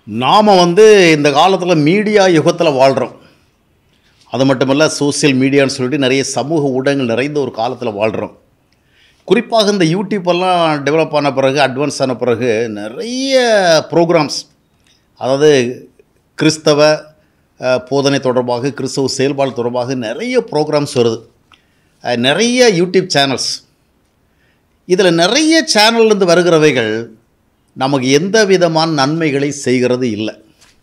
நாம் வந்து இந்த காலத்தில் மீடியா யுகத்தில் வாழ்கிறோம் அது மட்டுமல்ல சோஷியல் மீடியான்னு சொல்லிட்டு நிறைய சமூக ஊடகங்கள் நிறைந்த ஒரு காலத்தில் வாழ்கிறோம் குறிப்பாக இந்த யூடியூப் எல்லாம் டெவலப் ஆன பிறகு அட்வான்ஸ் ஆன பிறகு நிறைய ப்ரோக்ராம்ஸ் அதாவது கிறிஸ்தவ அஹ், போதனை தொடர்பாக கிறிஸ்தவ செயல்பாடு தொடர்பாக நிறைய ப்ரோக்ராம்ஸ் வருது அஹ், நிறைய யூடியூப் சேனல்ஸ் இதில் நிறைய சேனல்லேருந்து வருகிறவைகள் நமக்கு எந்த விதமான நன்மைகளை செய்கிறது இல்லை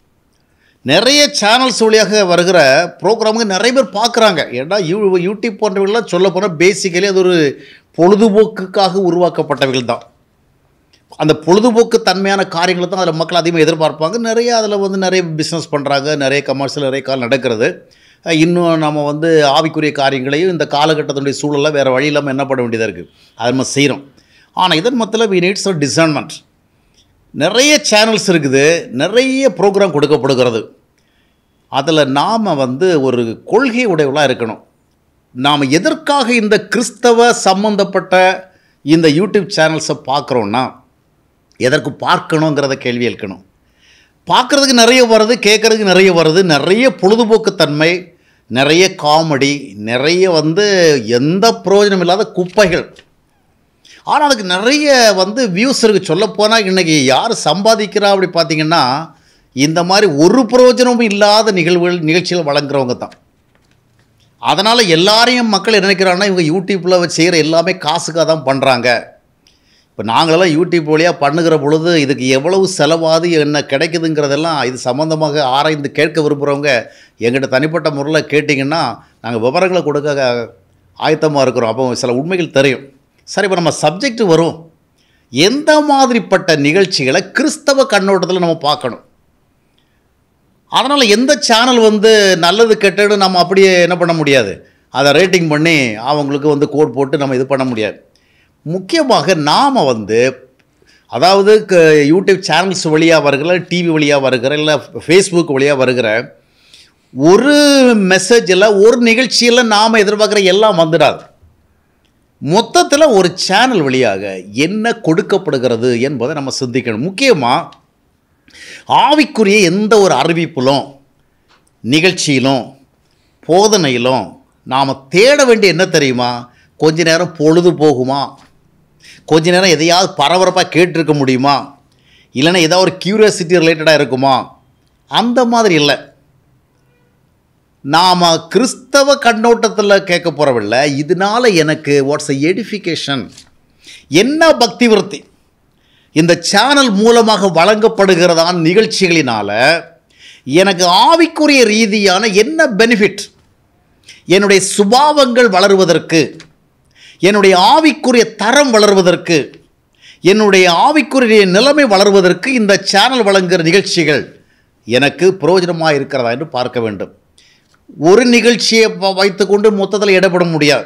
நிறைய சேனல்ஸ் வழியாக வருகிற ப்ரோக்ராமுக்கு நிறைய பேர் பார்க்குறாங்க ஏன்னா யூ யூடியூப் போன்றவைகள்லாம் சொல்ல போனால் பேசிக்கலி அது ஒரு பொழுதுபோக்குக்காக உருவாக்கப்பட்டவைகள் தான் அந்த பொழுதுபோக்கு தன்மையான காரியங்களை தான் அதில் மக்கள் அதிகமாக எதிர்பார்ப்பாங்க நிறைய அதில் வந்து நிறைய பிஸ்னஸ் பண்ணுறாங்க நிறைய கமர்ஷியல் நிறைய கால் நடக்கிறது அஹ் இன்னும் நம்ம வந்து ஆவிக்குரிய காரியங்களையும் இந்த காலகட்டத்தினுடைய சூழலில் வேறு வழி இல்லாமல் என்ன பண்ண வேண்டியதாக இருக்குது அதை நம்ம செய்கிறோம் ஆனால் இதன் மத்தியில் வி நீட்ஸ் அ டிசைன்மெண்ட் நிறைய சேனல்ஸ் இருக்குது நிறைய ப்ரோக்ராம் கொடுக்கப்படுகிறது அதில் நாம் வந்து ஒரு கொள்கை உடையவளாக இருக்கணும் நாம் எதற்காக இந்த கிறிஸ்தவ சம்பந்தப்பட்ட இந்த யூடியூப் சேனல்ஸை பார்க்குறோன்னா எதற்கு பார்க்கணுங்கிறத கேள்வி எழுக்கணும் பார்க்குறதுக்கு நிறைய வருது கேட்குறதுக்கு நிறைய வருது நிறைய பொழுதுபோக்குத்தன்மை நிறைய காமெடி நிறைய வந்து எந்த பிரயோஜனம் இல்லாத குப்பைகள் ஆனால் அதுக்கு நிறைய வந்து வியூஸ் இருக்குது சொல்லப்போனால் இன்றைக்கி யார் சம்பாதிக்கிறா அப்படி பார்த்தீங்கன்னா இந்த மாதிரி ஒரு பிரயோஜனமும் இல்லாத நிகழ்வுகள் நிகழ்ச்சிகள் வழங்குறவங்க தான் அதனால் எல்லாரையும் மக்கள் என்ன நினைக்கிறாங்கன்னா இவங்க யூடியூப்பில் செய்கிற எல்லாமே காசுக்காக தான் பண்ணுறாங்க இப்போ நாங்களெல்லாம் யூடியூப் வழியாக பண்ணுகிற பொழுது இதுக்கு எவ்வளவு செலவாது என்ன கிடைக்குதுங்கிறதெல்லாம் இது சம்மந்தமாக ஆராய்ந்து கேட்க விரும்புகிறவங்க எங்கிட்ட தனிப்பட்ட முறையில் கேட்டிங்கன்னா நாங்கள் விவரங்களை கொடுக்க ஆயத்தமாக இருக்கிறோம் அப்போ சில உண்மைகள் தெரியும் சரி இப்போ நம்ம சப்ஜெக்ட் வரும் எந்த மாதிரிப்பட்ட நிகழ்ச்சிகளை கிறிஸ்தவ கண்ணோட்டத்தில் நம்ம பார்க்கணும் அதனால் எந்த சேனல் வந்து நல்லது கெட்டது நம்ம அப்படியே என்ன பண்ண முடியாது அதை ரேட்டிங் பண்ணி அவங்களுக்கு வந்து கோட் போட்டு நம்ம இது பண்ண முடியாது முக்கியமாக நாம் வந்து அதாவது க- யூடியூப் சேனல்ஸ் வழியாக வருகிற டிவி வழியாக வருகிற இல்லை ஃபேஸ்புக் வழியாக வருகிற ஒரு மெசேஜில் ஒரு நிகழ்ச்சியில் நாம் எதிர்பார்க்குற எல்லாம் வந்துடாது மொத்தத்தில் ஒரு சேனல் வழியாக என்ன கொடுக்கப்படுகிறது என்பதை நம்ம சிந்திக்கணும் முக்கியமாக ஆவிக்குரிய எந்த ஒரு அறிவிப்பிலும் நிகழ்ச்சியிலும் போதனையிலும் நாம் தேட வேண்டிய என்ன தெரியுமா கொஞ்ச நேரம் பொழுது போகுமா கொஞ்ச நேரம் எதையாவது பரபரப்பாக கேட்டிருக்க முடியுமா இல்லைன்னா ஏதாவது ஒரு கியூரியாசிட்டி ரிலேட்டடாக இருக்குமா அந்த மாதிரி இல்லை நாம் கிறிஸ்தவ கண்ணோட்டத்தில் கேட்க போகிறவில்ல இதனால் எனக்கு வாட்ஸ் எ எடிஃபிகேஷன் என்ன பக்தி விருத்தி இந்த சேனல் மூலமாக வழங்கப்படுகிறதான நிகழ்ச்சிகளினால் எனக்கு ஆவிக்குரிய ரீதியான என்ன பெனிஃபிட் என்னுடைய சுபாவங்கள் வளருவதற்கு என்னுடைய ஆவிக்குரிய தரம் வளர்வதற்கு என்னுடைய ஆவிக்குரிய நிலைமை வளர்வதற்கு இந்த சேனல் வழங்குகிற நிகழ்ச்சிகள் எனக்கு பிரயோஜனமாக இருக்கிறதா என்று பார்க்க வேண்டும் ஒரு நிகழ்ச்சியை வ- வைத்துக்கொண்டு மொத்தத்தில் இடப்பட முடியாது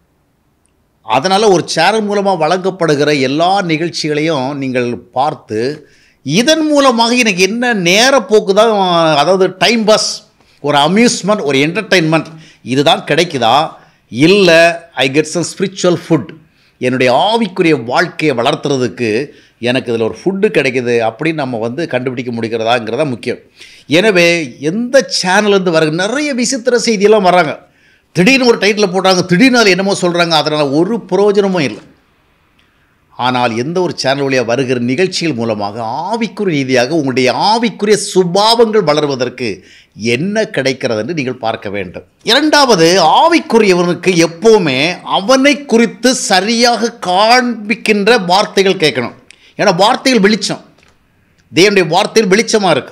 அதனால் ஒரு சேனல் மூலமாக வழங்கப்படுகிற எல்லா நிகழ்ச்சிகளையும் நீங்கள் பார்த்து இதன் மூலமாக எனக்கு என்ன நேரப்போக்கு தான் அதாவது டைம் பாஸ் ஒரு அம்யூஸ்மெண்ட் ஒரு என்டர்டெயின்மெண்ட் இதுதான் கிடைக்குதா இல்லை I get some spiritual food என்னுடைய ஆவிக்குரிய வாழ்க்கையை வளர்த்துறதுக்கு எனக்கு இதில் ஒரு ஃபுட்டு கிடைக்குது அப்படின்னு நம்ம வந்து கண்டுபிடிக்க முடிகிறதாங்கிறதா முக்கியம் எனவே எந்த சேனல்லேருந்து வர நிறைய விசித்திர செய்தியெல்லாம் வராங்க திடீர்னு ஒரு டைட்டில் போட்டாங்க திடீர்னு அதில் என்னமோ சொல்கிறாங்க அதனால் ஒரு பிரயோஜனமும் இல்லை ஆனால் எந்த ஒரு சேனல் வழியாக வருகிற நிகழ்ச்சிகள் மூலமாக ஆவிக்குரிய ரீதியாக உங்களுடைய ஆவிக்குரிய சுபாவங்கள் வளர்வதற்கு என்ன கிடைக்கிறது என்று நீங்கள் பார்க்க வேண்டும் இரண்டாவது ஆவிக்குரியவனுக்கு எப்போவுமே அவனை குறித்து சரியாக காண்பிக்கின்ற வார்த்தைகள் கேட்கணும் ஏன்னா வார்த்தைகள் வெளிச்சம் தேவனுடைய வார்த்தையில் வெளிச்சமாக இருக்கு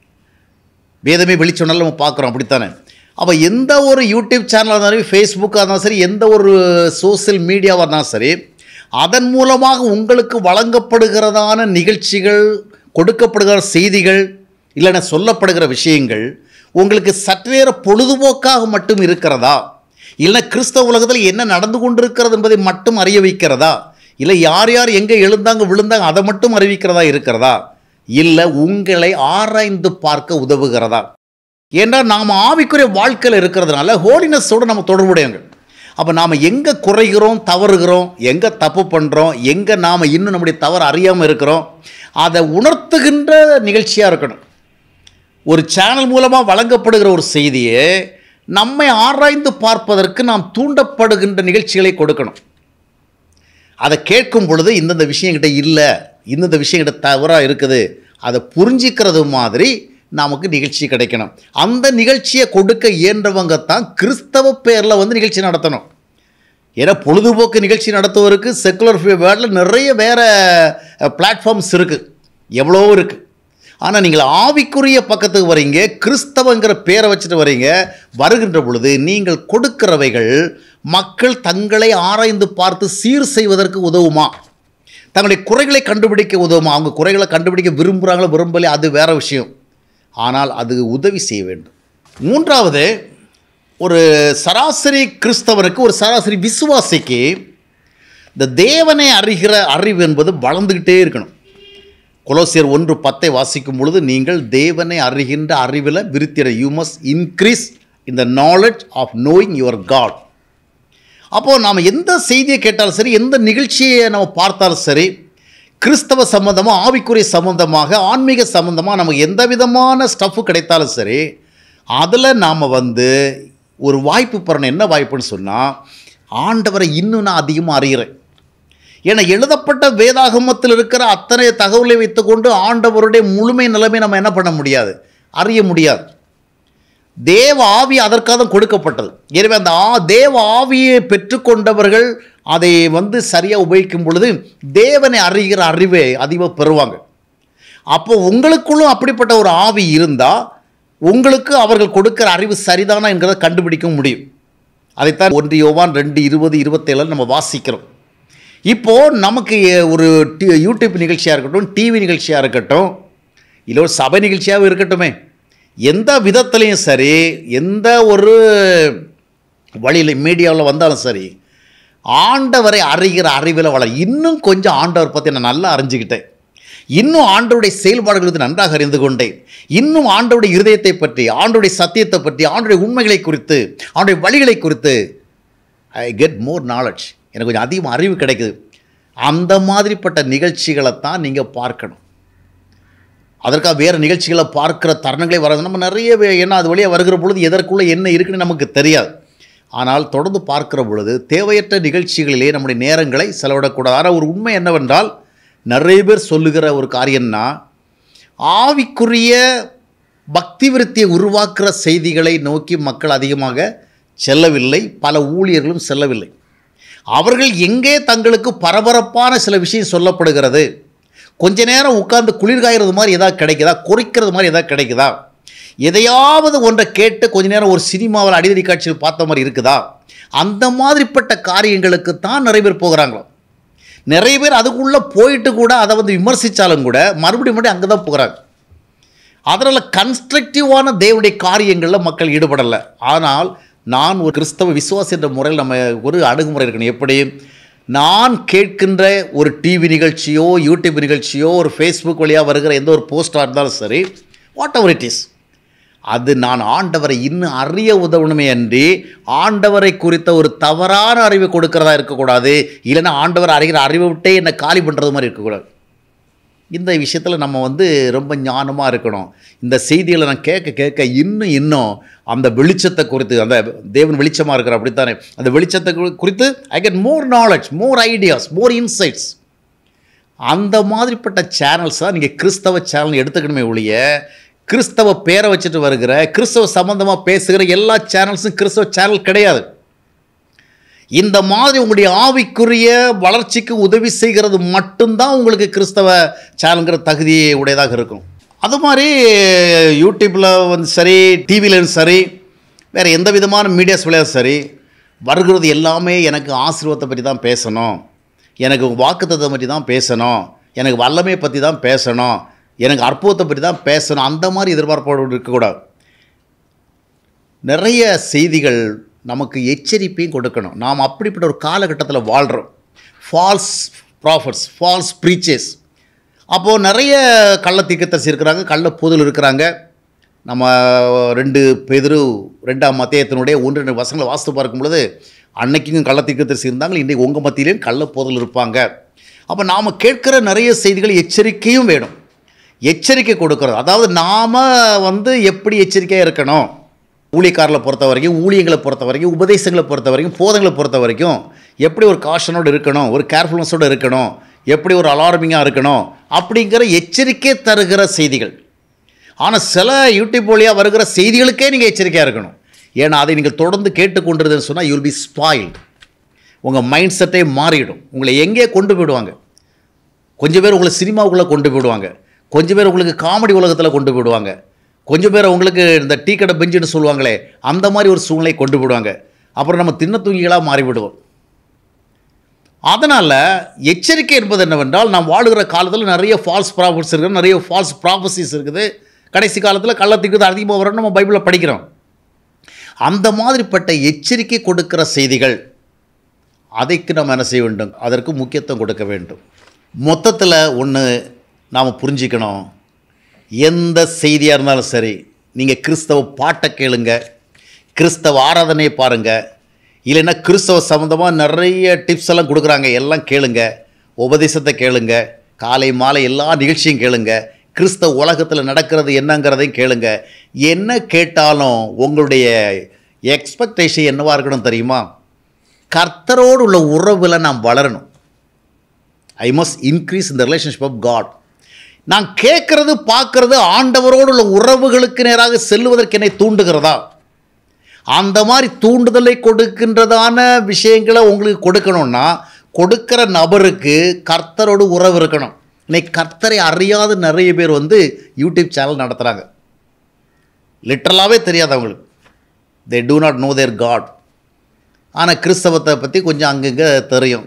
வேதமே வெளிச்சம்னால நம்ம பார்க்குறோம் அப்படித்தானே அப்போ எந்த ஒரு யூடியூப் சேனலாக இருந்தாலும் ஃபேஸ்புக்காக இருந்தாலும் சரி எந்த ஒரு சோஷியல் மீடியாவாக இருந்தாலும் சரி அதன் மூலமாக உங்களுக்கு வழங்கப்படுகிறதான நிகழ்ச்சிகள் கொடுக்கப்படுகிற செய்திகள் இல்லைன்னா சொல்லப்படுகிற விஷயங்கள் உங்களுக்கு சற்று நேர பொழுதுபோக்காக மட்டும் இருக்கிறதா இல்லை கிறிஸ்தவ உலகத்தில் என்ன நடந்து கொண்டிருக்கிறது என்பதை மட்டும் அறிய வைக்கிறதா இல்லை யார் யார் எங்கே எழுந்தாங்க விழுந்தாங்க அதை மட்டும் அறிவிக்கிறதா இருக்கிறதா இல்லை உங்களை ஆராய்ந்து பார்க்க உதவுகிறதா ஏன்றால் நாம் ஆவிக்குரிய வாழ்க்கையில் இருக்கிறதுனால ஹோலினஸோடு நம்ம தொடர்புடையவங்க அப்போ நாம் எங்கே குறைகிறோம் தவறுகிறோம் எங்கே தப்பு பண்ணுறோம் எங்கே நாம் இன்னும் நம்முடைய தவறு அறியாமல் இருக்கிறோம் அதை உணர்த்துகின்ற நிகழ்ச்சியாக இருக்கணும் ஒரு சேனல் மூலமாக வழங்கப்படுகிற ஒரு செய்தியை நம்மை ஆராய்ந்து பார்ப்பதற்கு நாம் தூண்டப்படுகின்ற நிகழ்ச்சிகளை கொடுக்கணும் அதை கேட்கும் பொழுது இந்தந்த விஷயங்கிட்ட இல்லை இந்தந்த விஷயங்கிட்ட தவறாக இருக்குது அதை புரிஞ்சிக்கிறது மாதிரி நமக்கு நிகழ்ச்சி கிடைக்கணும் அந்த நிகழ்ச்சியை கொடுக்க இயன்றவங்க தான் கிறிஸ்தவ பேரில் வந்து நிகழ்ச்சி நடத்தணும் ஏன்னா பொழுதுபோக்கு நிகழ்ச்சி நடத்துவதற்கு செக்குலர் வேர்டில் நிறைய வேறு பிளாட்ஃபார்ம்ஸ் இருக்குது எவ்வளோ இருக்குது ஆனால் நீங்கள் ஆவிக்குரிய பக்கத்துக்கு வரீங்க கிறிஸ்தவங்கிற பேரை வச்சுட்டு வரீங்க வருகின்ற பொழுது நீங்கள் கொடுக்கிறவைகள் மக்கள் தங்களை ஆராய்ந்து பார்த்து சீர் செய்வதற்கு உதவுமா தங்களுடைய குறைகளை கண்டுபிடிக்க உதவுமா அவங்க குறைகளை கண்டுபிடிக்க விரும்புகிறாங்களோ விரும்பலையோ அது வேற விஷயம் ஆனால் அது உதவி செய்ய வேண்டும் மூன்றாவது ஒரு சராசரி கிறிஸ்தவனுக்கு ஒரு சராசரி விசுவாசிக்கு இந்த தேவனை அறிகிற அறிவு என்பது வளர்ந்துக்கிட்டே இருக்கணும் கொலோசியர் ஒன்று பத்தை வாசிக்கும் பொழுது நீங்கள் தேவனை அறிகின்ற அறிவில் விருத்திட you must increase in the knowledge of knowing your God அப்போது நாம் எந்த செய்தியை கேட்டாலும் சரி எந்த நிகழ்ச்சியை நம்ம பார்த்தாலும் சரி கிறிஸ்தவ சம்பந்தமாக ஆவிக்குரிய சம்பந்தமாக ஆன்மீக சம்பந்தமாக நமக்கு எந்த விதமான ஸ்டஃப்பு கிடைத்தாலும் சரி அதில் நாம் வந்து ஒரு வாய்ப்பு பெறணும் என்ன வாய்ப்புன்னு சொன்னால் ஆண்டவரை இன்னும் நான் அதிகமாக அறிகிறேன் ஏன்னா எழுதப்பட்ட வேதாகமத்தில் இருக்கிற அத்தனை தகவலை வைத்துக்கொண்டு ஆண்டவருடைய முழுமை நிலைமை நம்ம என்ன பண்ண முடியாது அறிய முடியாது தேவ ஆவி அதற்காக தான் கொடுக்கப்பட்டது எனவே அந்த ஆ தேவ ஆவியை பெற்றுக்கொண்டவர்கள் அதை வந்து சரியாக உபயோகிக்கும் பொழுது தேவனை அறிகிற அறிவை அதிகமாக பெறுவாங்க அப்போ உங்களுக்குள்ளும் அப்படிப்பட்ட ஒரு ஆவி இருந்தால் உங்களுக்கு அவர்கள் கொடுக்கிற அறிவு சரிதானா என்கிறத கண்டுபிடிக்க முடியும் அதைத்தான் ஒன்று யோவான் ரெண்டு இருபது இருபத்தேழில் நம்ம வாசிக்கிறோம் இப்போது நமக்கு ஒரு டி யூடியூப் நிகழ்ச்சியாக இருக்கட்டும் டிவி நிகழ்ச்சியாக இருக்கட்டும் இல்லை ஒரு சபை நிகழ்ச்சியாகவும் இருக்கட்டுமே எந்த விதத்துலேயும் சரி எந்த ஒரு வழியில் மீடியாவில் வந்தாலும் சரி ஆண்டவரை அறிகிற அறிவில் வளர இன்னும் கொஞ்சம் ஆண்டவர் பற்றி நான் நல்லா அறிஞ்சுக்கிட்டேன் இன்னும் ஆண்டவருடைய செயல்பாடுகள் குறித்து நன்றாக அறிந்து கொண்டேன் இன்னும் ஆண்டவருடைய இருதயத்தை பற்றி ஆண்டவருடைய சத்தியத்தை பற்றி ஆண்டவருடைய உண்மைகளை குறித்து ஆண்டவருடைய வழிகளை குறித்து ஐ கெட் மோர் நாலேஜ் எனக்கு கொஞ்சம் அதிகமாக அறிவு கிடைக்குது அந்த மாதிரிப்பட்ட நிகழ்ச்சிகளை தான் நீங்கள் பார்க்கணும் அதற்காக வேறு நிகழ்ச்சிகளை பார்க்குற தருணங்களே வராது நம்ம நிறைய வே- ஏன்னா அது வழியாக வருகிற பொழுது எதற்குள்ளே என்ன இருக்குன்னு நமக்கு தெரியாது ஆனால் தொடர்ந்து பார்க்கிற பொழுது தேவையற்ற நிகழ்ச்சிகளிலே நம்முடைய நேரங்களை செலவிடக்கூடாது ஆனால் ஒரு உண்மை என்னவென்றால் நிறைய பேர் சொல்லுகிற ஒரு காரியம்னா ஆவிக்குரிய பக்தி விருத்தியை உருவாக்குற செய்திகளை நோக்கி மக்கள் அதிகமாக செல்லவில்லை பல ஊழியர்களும் செல்லவில்லை அவர்கள் எங்கே தங்களுக்கு பரபரப்பான சில விஷயம் சொல்லப்படுகிறது கொஞ்ச நேரம் உட்கார்ந்து குளிர்காயிறது மாதிரி எதாவது கிடைக்குதா குறைக்கிறது மாதிரி எதாவது கிடைக்குதா எதையாவது ஒன்றை கேட்டு கொஞ்ச நேரம் ஒரு சினிமாவில் அடிதடி காட்சியில் பார்த்த மாதிரி இருக்குதா அந்த மாதிரிப்பட்ட காரியங்களுக்கு தான் நிறைய பேர் போகிறாங்களோ நிறைய பேர் அதுக்குள்ளே போயிட்டு கூட அதை வந்து விமர்சித்தாலும் கூட மறுபடியும் மறுபடியும் அங்கே தான் போகிறாங்க அதனால் கன்ஸ்ட்ரக்டிவான தேவனுடைய காரியங்களில் மக்கள் ஈடுபடலை ஆனால் நான் ஒரு கிறிஸ்தவ விசுவாசி என்ற முறையில் நம்ம ஒரு அணுகுமுறை இருக்கணும் எப்படி நான் கேட்கின்ற ஒரு டிவி நிகழ்ச்சியோ யூடியூப் நிகழ்ச்சியோ ஒரு ஃபேஸ்புக் வழியாக வருகிற எந்த ஒரு போஸ்டாக இருந்தாலும் சரி வாட் எவர் இட் இஸ் அது நான் ஆண்டவரை இன்னும் அறிய உதவணுமே அன்றி ஆண்டவரை குறித்த ஒரு தவறான அறிவை கொடுக்கறதா இருக்கக்கூடாது இல்லைன்னா ஆண்டவர் அறிகிற அறிவை விட்டே என்னை காலி பண்ணுறது மாதிரி இருக்கக்கூடாது இந்த விஷயத்தில் நம்ம வந்து ரொம்ப ஞானமாக இருக்கணும் இந்த செய்திகளை நான் கேட்க கேட்க இன்னும் இன்னும் அந்த வெளிச்சத்தை குறித்து அந்த தேவன் வெளிச்சமாக இருக்கிற அப்படித்தானே அந்த வெளிச்சத்தை குறி- குறித்து I get more knowledge more ideas more insights அந்த மாதிரிப்பட்ட சேனல்ஸ் தான் நீங்கள் கிறிஸ்தவ சேனல் எடுத்துக்கணுமே ஒழிய கிறிஸ்தவ பேரை வச்சுட்டு வருகிற கிறிஸ்தவ சம்பந்தமாக பேசுகிற எல்லா சேனல்ஸும் கிறிஸ்தவ சேனல் கிடையாது இந்த மாதிரி உங்களுடைய ஆவிக்குரிய வளர்ச்சிக்கு உதவி செய்கிறது மட்டும்தான் உங்களுக்கு கிறிஸ்தவ சேனல்ங்கிற தகுதி உடையதாக இருக்கும் அது மாதிரி யூடியூப்பில் வந்து சரி டிவிலையும் சரி வேறு எந்த விதமான மீடியாஸ் விளையாடும் சரி வருகிறது எல்லாமே எனக்கு ஆசீர்வாதத்தை பற்றி தான் பேசணும் எனக்கு வாக்குத்தத்தை பற்றி தான் பேசணும் எனக்கு வல்லமையை பற்றி தான் பேசணும் எனக்கு அற்புதத்தை பற்றி தான் பேசணும் அந்த மாதிரி எதிர்பார்ப்போடு இருக்கக்கூடாது நிறைய செய்திகள் நமக்கு எச்சரிப்பையும் கொடுக்கணும் நாம் அப்படிப்பட்ட ஒரு காலகட்டத்தில் வாழ்கிறோம் ஃபால்ஸ் ப்ராஃபட்ஸ் ஃபால்ஸ் ப்ரீச்சஸ் அப்போது நிறைய கள்ள தீக்கத்தரசி இருக்கிறாங்க கள்ள பொதுல் இருக்கிறாங்க நம்ம ரெண்டு பெதிரு ரெண்டாம் மத்தியத்தினுடைய ஒன்று ரெண்டு வசங்களை வாசித்து பார்க்கும் பொழுது அன்னைக்கும் கள்ளத்தீர்க்கதரிசி இருந்தாங்க இன்றைக்கு உங்கள் மத்தியிலையும் கள்ளப்போதல் இருப்பாங்க அப்போ நாம் கேட்குற நிறைய செய்திகள் எச்சரிக்கையும் வேணும் எச்சரிக்கை கொடுக்கறது அதாவது நாம் வந்து எப்படி எச்சரிக்கையாக இருக்கணும் ஊழியக்காரர்களை பொறுத்த வரைக்கும் ஊழியங்களை பொறுத்த வரைக்கும் உபதேசங்களை பொறுத்த வரைக்கும் போதங்களை பொறுத்த வரைக்கும் எப்படி ஒரு காஷனோடு இருக்கணும் ஒரு கேர்ஃபுல்னஸோடு இருக்கணும் எப்படி ஒரு அலாரமிங்காக இருக்கணும் அப்படிங்கிற எச்சரிக்கை தருகிற செய்திகள் ஆனால் சில யூடியூப் வழியாக வருகிற செய்திகளுக்கே நீங்கள் எச்சரிக்கையாக இருக்கணும் ஏன்னா அதை நீங்கள் தொடர்ந்து கேட்டுக்கொண்டிருந்தேன்னு சொன்னால் யூ வில் பி ஸ்பாயில்டு உங்கள் மைண்ட் செட்டே மாறிடும் உங்களை எங்கே கொண்டு போயிடுவாங்க கொஞ்சம் பேர் உங்களை சினிமாவுக்குள்ளே கொண்டு போயிடுவாங்க கொஞ்சம் பேர் உங்களுக்கு காமெடி உலகத்தில் கொண்டு போயிடுவாங்க கொஞ்சம் பேர் உங்களுக்கு இந்த டீ கடை பெஞ்சுன்னு சொல்லுவாங்களே அந்த மாதிரி ஒரு சூழ்நிலை கொண்டு போயிடுவாங்க அப்புறம் நம்ம தின்ன தூங்கிகளாக மாறிவிடுவோம் அதனால் எச்சரிக்கை என்பது என்னவென்றால் நாம் வாழுகிற காலத்தில் நிறைய ஃபால்ஸ் ப்ராஃபிட்ஸ் இருக்குது நிறைய ஃபால்ஸ் ப்ராஃபஸிஸ் இருக்குது கடைசி காலத்தில் கள்ளத்துக்கு அதிகமாக வரும்னு நம்ம பைபிளில் படிக்கிறோம் அந்த மாதிரிப்பட்ட எச்சரிக்கை கொடுக்கிற செய்திகள் அதைக்கு நம்ம என்ன செய்ய வேண்டும் அதற்கு முக்கியத்துவம் கொடுக்க வேண்டும் மொத்தத்தில் ஒன்று நாம் புரிஞ்சிக்கணும் எந்த செய்தியாக இருந்தாலும் சரி நீங்கள் கிறிஸ்தவ பாட்டை கேளுங்க கிறிஸ்தவ ஆராதனையை பாருங்கள் இல்லைன்னா கிறிஸ்தவ சம்மந்தமாக நிறைய டிப்ஸ் எல்லாம் கொடுக்குறாங்க எல்லாம் கேளுங்க உபதேசத்தை கேளுங்க காலை மாலை எல்லா நிகழ்ச்சியும் கேளுங்க கிறிஸ்தவ உலகத்தில் நடக்கிறது என்னங்கிறதையும் கேளுங்க என்ன கேட்டாலும் உங்களுடைய எக்ஸ்பெக்டேஷன் என்னவாக இருக்கணும் தெரியுமா கர்த்தரோடு உள்ள உறவில் நாம் வளரணும் ஐ மஸ்ட் இன்க்ரீஸ் இந்த ரிலேஷன்ஷிப் ஆஃப் காட் நான் கேட்கறது பார்க்கறது ஆண்டவரோடு உள்ள உறவுகளுக்கு நேராக செல்லுவதற்கு என்னை தூண்டுகிறதா அந்த மாதிரி தூண்டுதலை கொடுக்கின்றதான விஷயங்களை உங்களுக்கு கொடுக்கணும்னா கொடுக்கிற நபருக்கு கர்த்தரோடு உறவு இருக்கணும் இன்னைக்கு கர்த்தரை அறியாத நிறைய பேர் வந்து யூடியூப் சேனல் நடத்துகிறாங்க லிட்ரலாகவே தெரியாது அவங்களுக்கு they do not know their God ஆனால் கிறிஸ்தவத்தை பற்றி கொஞ்சம் அங்கங்கே தெரியும்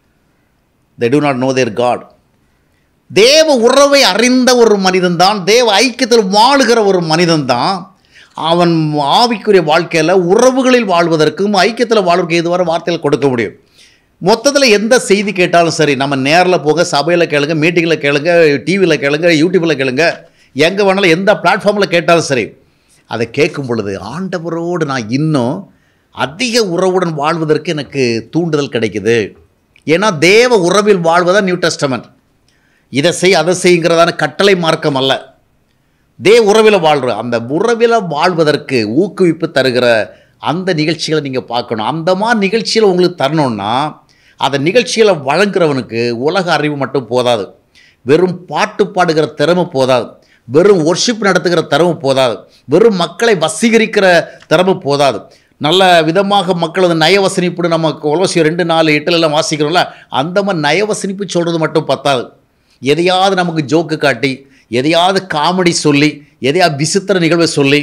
they do not know their God தேவ உறவை அறிந்த ஒரு மனிதன்தான் தேவ ஐக்கியத்தில் வாழுகிற ஒரு மனிதன்தான் அவன் ஆவிக்குரிய வாழ்க்கையில் உறவுகளில் வாழ்வதற்கும் ஐக்கியத்தில் வாழ்வதற்கு ஏதுவான வார்த்தைகள் கொடுக்க முடியும் மொத்தத்தில் எந்த செய்தி கேட்டாலும் சரி நம்ம நேரில் போக சபையில் கேளுங்க மீட்டிங்கில் கேளுங்க டிவியில் கேளுங்க யூடியூப்பில் கேளுங்க எங்கே வேணாலும் எந்த பிளாட்ஃபார்மில் கேட்டாலும் சரி அதை கேட்கும் பொழுது ஆண்டவரோடு நான் இன்னும் அதிக உறவுடன் வாழ்வதற்கு எனக்கு தூண்டுதல் கிடைக்குது ஏன்னா தேவ உறவில் வாழ்வதான் நியூ டெஸ்டமெண்ட் இதை செய் அதை செய்யுங்கிறதான கட்டளை மார்க்கம் அல்ல தேவ உறவில் வாழ்கிறோம் அந்த உறவில் வாழ்வதற்கு ஊக்குவிப்பு தருகிற அந்த நிகழ்ச்சிகளை நீங்கள் பார்க்கணும் அந்த மாதிரி நிகழ்ச்சியில் உங்களுக்கு தரணும்னா அந்த நிகழ்ச்சிகளை வழங்குறவனுக்கு உலக அறிவு மட்டும் போதாது வெறும் பாட்டு பாடுகிற திறமை போதாது வெறும் ஒர்ஷிப் நடத்துகிற திறமை போதாது வெறும் மக்களை வசீகரிக்கிற திறமை போதாது நல்ல விதமாக மக்களது நயவசனிப்புன்னு நம்ம கொலோசியம் ரெண்டு நாலு எட்டுலலாம் வாசிக்கிறோம்ல அந்த மாதிரி நயவசனிப்பு சொல்கிறது மட்டும் பத்தாது எதையாவது நமக்கு ஜோக்கு காட்டி எதையாவது காமெடி சொல்லி எதையாவது விசித்திர நிகழ்வை சொல்லி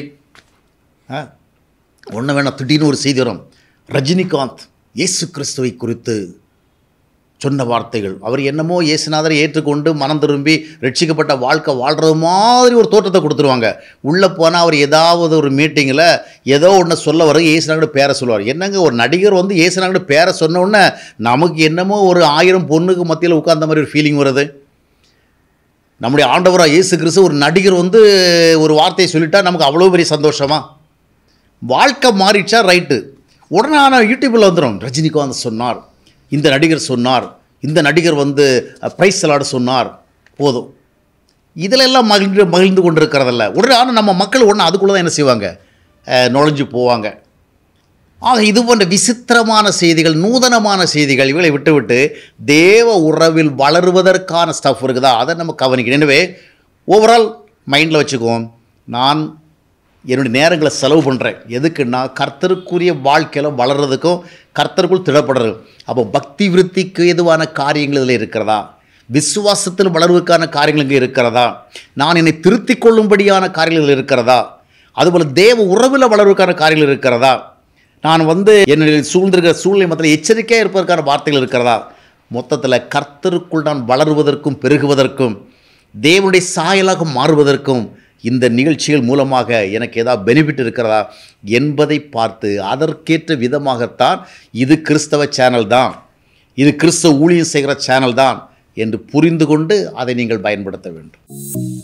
ஒன்று வேணாம் திடீர்னு ஒரு செய்தி வரும் ரஜினிகாந்த் இயேசு கிறிஸ்துவை குறித்து சொன்ன வார்த்தைகள் அவர் என்னமோ இயேசுநாதரை ஏற்றுக்கொண்டு மனம் திரும்பி ரட்சிக்கப்பட்ட வாழ்க்கை வாழ்கிறது மாதிரி ஒரு தோற்றத்தை கொடுத்துருவாங்க உள்ளே போனால் அவர் ஏதாவது ஒரு மீட்டிங்கில் ஏதோ ஒன்று சொல்ல வர இயேசுநாகோட பேரை சொல்லுவார் என்னங்க ஒரு நடிகர் வந்து இயேசுநாகோட பேரை சொன்ன உடனே நமக்கு என்னமோ ஒரு ஆயிரம் பொண்ணுக்கு மத்தியில் உட்கார்ந்த மாதிரி ஒரு ஃபீலிங் வருது நம்முடைய ஆண்டவராக இயேசு கிறிஸ்து ஒரு நடிகர் வந்து ஒரு வார்த்தையை சொல்லிட்டா நமக்கு அவ்வளோ பெரிய சந்தோஷமா வாழ்க்கை மாறிடுச்சா ரைட்டு உடனே ஆனால் யூடியூப்பில் வந்துடும் ரஜினிகாந்த் சொன்னார் இந்த நடிகர் சொன்னார் இந்த நடிகர் வந்து ப்ரைஸ் செலாட சொன்னார் போதும் இதில் எல்லாம் மகிழ்ந்து மகிழ்ந்து கொண்டு இருக்கிறதில்ல உடனே ஆனால் நம்ம மக்கள் உடனே அதுக்குள்ளே தான் என்ன செய்வாங்க அஹ், நுழைஞ்சு போவாங்க ஆக இது போன்ற விசித்திரமான செய்திகள் நூதனமான செய்திகள் இவளை விட்டுவிட்டு தேவ உறவில் வளருவதற்கான ஸ்டஃப் இருக்குதா அதை நம்ம கவனிக்கணும் எனவே ஓவரால் மைண்டில் வச்சுக்குவோம் நான் என்னுடைய நேரங்களை செலவு பண்ணுறேன் எதுக்குன்னா கர்த்தருக்குரிய வாழ்க்கையில் வளர்கிறதுக்கும் கர்த்தருக்குள் திடப்படுறது அப்போ பக்தி விருத்திக்கு எதுவான காரியங்கள் இதில் இருக்கிறதா விசுவாசத்தில் வளர்வதற்கான காரியங்கள் இங்கே இருக்கிறதா நான் என்னை திருத்திக் கொள்ளும்படியான காரியங்கள் இதில் இருக்கிறதா அதுபோல் தேவ உறவில் வளர்வதற்கான காரியங்கள் இருக்கிறதா நான் வந்து என்னுடைய சூழ்ந்திருக்கிற சூழ்நிலை மத்தியில் எச்சரிக்கையாக இருப்பதற்கான வார்த்தைகள் இருக்கிறதா மொத்தத்தில் கர்த்தருக்குள் நான் வளருவதற்கும் பெருகுவதற்கும் தேவனுடைய சாயலாக மாறுவதற்கும் இந்த நிகழ்ச்சிகள் மூலமாக எனக்கு ஏதாவது பெனிஃபிட் இருக்கிறதா என்பதை பார்த்து அதற்கேற்ற விதமாகத்தான் இது கிறிஸ்தவ சேனல் தான் இது கிறிஸ்தவ ஊழியம் செய்கிற சேனல் தான் என்று புரிந்து கொண்டு அதை நீங்கள் பயன்படுத்த வேண்டும்